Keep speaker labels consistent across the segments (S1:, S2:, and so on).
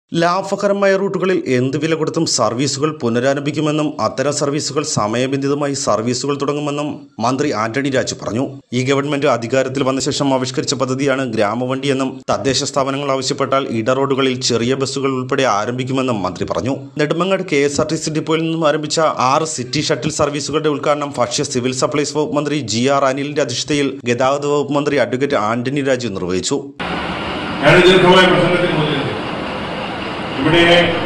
S1: ലാഭകരമായ റൂട്ടുകളിൽ എന്ത് വില കൊടുത്തും സർവീസുകൾ പുനരാരംഭിക്കുമെന്നും അത്തരം സർവീസുകൾ സമയബന്ധിതമായി സർവീസുകൾ തുടങ്ങുമെന്നും മന്ത്രി ആന്റണി രാജു പറഞ്ഞു ഈ ഗവൺമെന്റ് അധികാരത്തിൽ വന്ന ശേഷം ആവിഷ്കരിച്ച പദ്ധതിയാണ് ഗ്രാമവണ്ടി എന്നും തദ്ദേശ സ്ഥാപനങ്ങൾ ആവശ്യപ്പെട്ടാൽ ഇട റോഡുകളിൽ ചെറിയ ബസ്സുകൾ ഉൾപ്പെടെ ആരംഭിക്കുമെന്നും മന്ത്രി പറഞ്ഞു Nedumangad K S R T C ഡിപ്പോയിൽ നിന്നും ആരംഭിച്ച ആറ് സിറ്റി ഷട്ടിൽ സർവീസുകളുടെ ഉദ്ഘാടനം ഭക്ഷ്യ സിവിൽ സപ്ലൈസ് വകുപ്പ് മന്ത്രി ജി ആർ അനിലിന്റെ അധ്യക്ഷതയിൽ ഗതാഗത വകുപ്പ് മന്ത്രി അഡ്വക്കേറ്റ് ആന്റണി രാജു നിർവഹിച്ചു
S2: ഞാൻ ദീർഘമായ പ്രസംഗത്തിൽ മുതിരുന്നു ഇവിടെ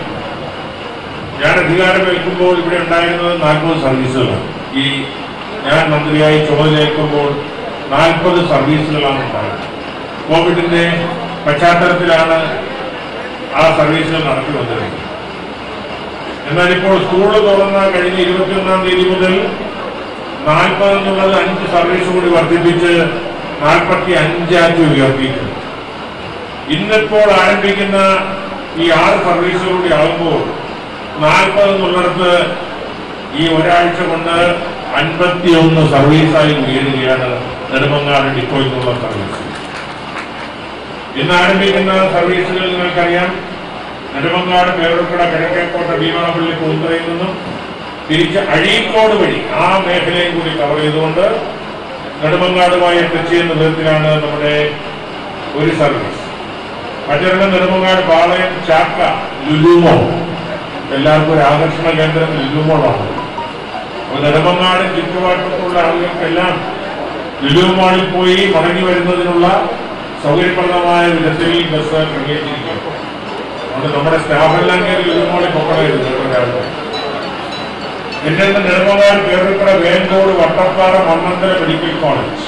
S2: ഞാൻ അധികാരമേൽക്കുമ്പോൾ ഇവിടെ ഉണ്ടായിരുന്നത് നാൽപ്പത് സർവീസുകളാണ് ഈ ഞാൻ മന്ത്രിയായി ചുമതലയേൽക്കുമ്പോൾ നാൽപ്പത് സർവീസുകളാണ് ഉണ്ടായത് കോവിഡിന്റെ പശ്ചാത്തലത്തിലാണ് ആ സർവീസുകൾ നടത്തി വന്നിരുന്നത് എന്നാൽ ഇപ്പോൾ സ്കൂൾ തുറന്ന കഴിഞ്ഞ ഇരുപത്തിയൊന്നാം തീയതി മുതൽ നാൽപ്പത് എന്നുള്ളത് അഞ്ച് സർവീസ് കൂടി വർദ്ധിപ്പിച്ച് നാൽപ്പത്തി അഞ്ചാക്കി ഉയർത്തിയിട്ടുണ്ട് ഇന്നിപ്പോൾ ആരംഭിക്കുന്ന ഈ ആറ് സർവീസുകൾ കൂടി ആകുമ്പോൾ നാൽപ്പത് എന്നുള്ളിടത്ത് ഈ ഒരാഴ്ച കൊണ്ട് അൻപത്തിയൊന്ന് സർവീസായി ഉയരുകയാണ് നെടുമങ്ങാട് ഡിപ്പോയിൽ നിന്നുള്ള സർവീസ് ഇന്ന് ആരംഭിക്കുന്ന സർവീസുകൾ നിങ്ങൾക്കറിയാം നെടുമങ്ങാട് പേരുക്കട കിഴക്കേക്കോട്ട ഭീമാപള്ളി പൂന്തറയിൽ നിന്നും തിരിച്ച് അഴീക്കോട് വഴി ആ മേഖലയും കൂടി കവർ ചെയ്തുകൊണ്ട് നെടുമങ്ങാടുമായി ടച്ച് ചെയ്യുന്ന വിധത്തിലാണ് നമ്മുടെ ഒരു സർവീസ് മറ്റൊരെണ്ണം നെടുമങ്ങാട് പാളയം ചാക്ക ലുലുമോൾ എല്ലാവർക്കും ഒരു ആകർഷണ കേന്ദ്രം ലുലുമോളാണ് അപ്പൊ നെടുമങ്ങാട് ചുറ്റുപാട്ടുള്ള ആളുകൾക്കെല്ലാം ലുലുമോളിൽ പോയി മടങ്ങി വരുന്നതിനുള്ള സൗകര്യപ്രദമായ വിധത്തിൽ ബസ് ക്രമീകരിച്ചിരിക്കും അതുകൊണ്ട് നമ്മുടെ സ്റ്റാഫെല്ലാം കയറി ലുലുമോളിൽ പൊക്കണമായിരുന്നു ഒരാളുടെ പിന്നെ നെടുമങ്ങാട് പേരുക്കട വേങ്കോട് വട്ടപ്പാറ മണ്ണന്തല മെഡിക്കൽ കോളേജ്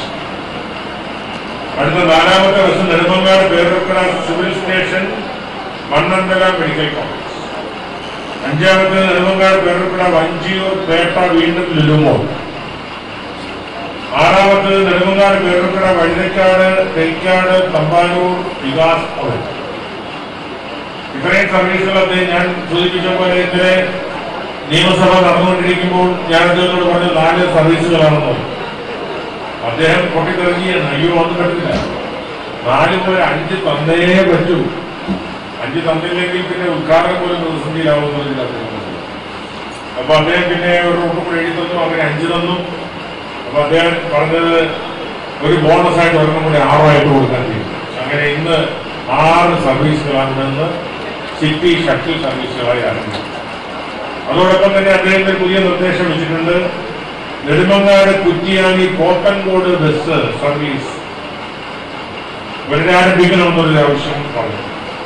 S2: അടുത്ത നാലാമത്തെ bus Nedumangad Peroorkada civil station Mannanthala medical college അഞ്ചാമത്തെ നെടുമങ്ങാട് പേരുക്കട വഞ്ചിയൂർ പേട്ട വീണ്ടും ലുലുമോൾ ആറാമത്തത് നെടുമങ്ങാട് പേരുക്കട വഴുതക്കാട് തെക്കാട് തമ്പാനൂർ വികാസ് ഭവൻ ഇത്രയും സർവീസുകളൊക്കെ ഞാൻ സൂചിപ്പിച്ച പോലെ ഇന്നലെ നിയമസഭ നടന്നുകൊണ്ടിരിക്കുമ്പോൾ ഞാൻ അദ്ദേഹത്തോട് പറഞ്ഞ നാല് സർവീസുകളാണെന്ന് പറഞ്ഞു അദ്ദേഹം പൊട്ടിത്തെറിഞ്ഞാണ് അയ്യോ ഒന്നും പറ്റില്ല നാല് പോലെ അഞ്ച് തന്നേ പറ്റൂ അഞ്ച് തന്നില്ലെങ്കിൽ പിന്നെ ഉദ്ഘാടനം പോലും പ്രതിസന്ധിയിലാവുന്നതിൽ അദ്ദേഹം പറഞ്ഞു. അപ്പൊ അദ്ദേഹം പിന്നെ ഒരു റൂട്ട് കൂടെ എഴുതി തന്നു അങ്ങനെ അഞ്ച് തന്നു അപ്പൊ അദ്ദേഹം പറഞ്ഞത് ഒരു ബോണസ് ആയിട്ട് ഒരെണ്ണം കൂടി ആറായിട്ട് കൊടുക്കാൻ ചെയ്യും അങ്ങനെ ഇന്ന് ആറ് സർവീസുകളാണ് ഇന്ന് സിറ്റി ഷട്ടിൽ സർവീസുകളായി ആരംഭിച്ചത് അതോടൊപ്പം തന്നെ അദ്ദേഹത്തിന് പുതിയ നിർദ്ദേശം വെച്ചിട്ടുണ്ട് നെടുമങ്ങാട് കുറ്റിയാനി പോത്തൻകോട് ബസ് സർവീസ് പുനരാരംഭിക്കണമെന്നൊരു ആവശ്യം പറഞ്ഞു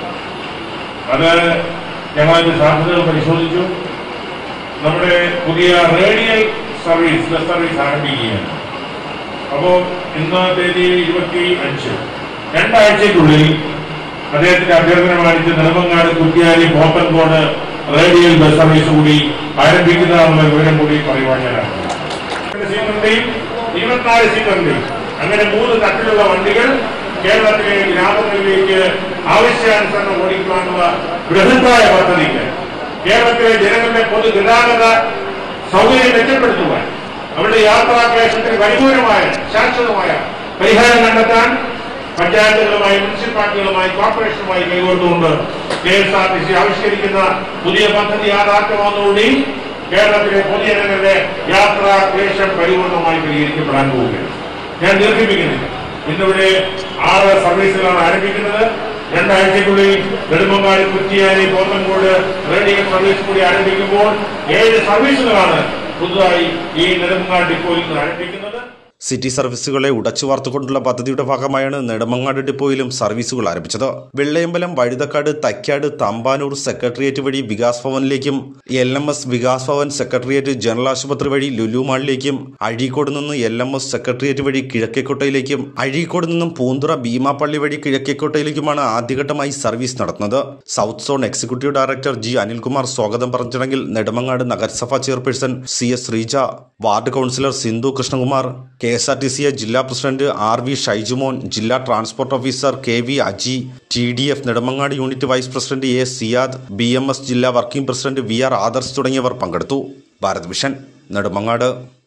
S2: അത് ഞങ്ങളതിന്റെ സാധ്യതകൾ പരിശോധിച്ചു നമ്മുടെ പുതിയ റേഡിയൽ സർവീസ് ബസ് സർവീസ് ആരംഭിക്കുകയാണ് അപ്പോ ഇന്ന് തീയതി ഇരുപത്തി അഞ്ച് രണ്ടാഴ്ചയ്ക്കുള്ളിൽ അദ്ദേഹത്തിന്റെ അഭ്യർത്ഥന മാനിച്ച് Nedumangad Kuttiyani Pothencode radial bus service കൂടി ആരംഭിക്കുന്നതാണെന്ന വിവരം കൂടി പറയുവാൻ ഞാൻ ആഗ്രഹിക്കുന്നു. സീറ്ററിന്റെയും ഇരുപത്തിനാല് സീറ്ററിന്റെയും അങ്ങനെ മൂന്ന് തട്ടിലുള്ള വണ്ടികൾ കേരളത്തിലെ ഗ്രാമങ്ങളിലേക്ക് ആവശ്യാനുസരണം ഓടിക്കുവാനുള്ള ബൃഹത്തായ പദ്ധതിക്ക് കേരളത്തിലെ ജനങ്ങളുടെ പൊതുഗതാഗത സൗകര്യം മെച്ചപ്പെടുത്തുവാൻ അവരുടെ യാത്രാക്ലേശത്തിന് പരിപൂർണമായ ശാശ്വതമായ പരിഹാരം കണ്ടെത്താൻ പഞ്ചായത്തുകളുമായി മുനിസിപ്പാലിറ്റികളുമായി കോർപ്പറേഷനുമായി കൈകോർത്തുകൊണ്ട് K S R T C ആവിഷ്കരിക്കുന്ന പുതിയ പദ്ധതി യാഥാർത്ഥ്യമാകുന്നതോടെ കേരളത്തിലെ പൊതുജനങ്ങളുടെ യാത്രാ ക്ലേശം പരിപൂർണമായി പരിഹരിക്കപ്പെടാൻ പോവുകയാണ് ഞാൻ ദീർഘിപ്പിക്കുന്നില്ല ഇന്നിവിടെ ആറ് സർവീസുകളാണ് ആരംഭിക്കുന്നത് രണ്ടാഴ്ചക്കുള്ളിൽ നെടുമങ്ങാട് കുറ്റിയാനി പോത്തൻകോട് റേഡിയോ സർവീസ് കൂടി ആരംഭിക്കുമ്പോൾ ഏഴ് സർവീസുകളാണ് പുതുതായി ഈ നെടുമങ്ങാട് ഡിപ്പോയിൽ നിന്ന് ആരംഭിക്കുന്നത്
S1: സിറ്റി സർവീസുകളെ ഉടച്ചു വാർത്തുകൊണ്ടുള്ള പദ്ധതിയുടെ ഭാഗമായാണ് നെടുമങ്ങാട് ഡിപ്പോയിലും സർവീസുകൾ ആരംഭിച്ചത് വെള്ളയമ്പലം വഴുതക്കാട് തൈക്കാട് തമ്പാനൂർ സെക്രട്ടേറിയറ്റ് വഴി വികാസ് ഭവനിലേക്കും L M S Vikas Bhavan secretariat general ആശുപത്രി വഴി ലുലു മാളിലേക്കും അഴീക്കോട് നിന്ന് എൽ എം എസ് സെക്രട്ടേറിയറ്റ് വഴി കിഴക്കേക്കോട്ടയിലേക്കും അഴീക്കോട് നിന്നും പൂന്തുറ ഭീമാപ്പള്ളി വഴി കിഴക്കേക്കോട്ടയിലേക്കുമാണ് ആദ്യഘട്ടമായി സർവീസ് നടത്തുന്നത് south zone executive director G Anilkumar സ്വാഗതം പറഞ്ഞ ചടങ്ങിൽ നെടുമങ്ങാട് നഗരസഭാ chairperson C S Sreeja ward councillor Sindhu Krishnakumar K S R T C ജില്ലാ പ്രസിഡന്റ് ആർ വി ഷൈജുമോൻ ജില്ലാ transport officer K V Aji T D F Nedumangad unit vice president A Siyad B M S ജില്ലാ working president V R Adarsh തുടങ്ങിയവർ പങ്കെടുത്തു Bharat vision Nedumangad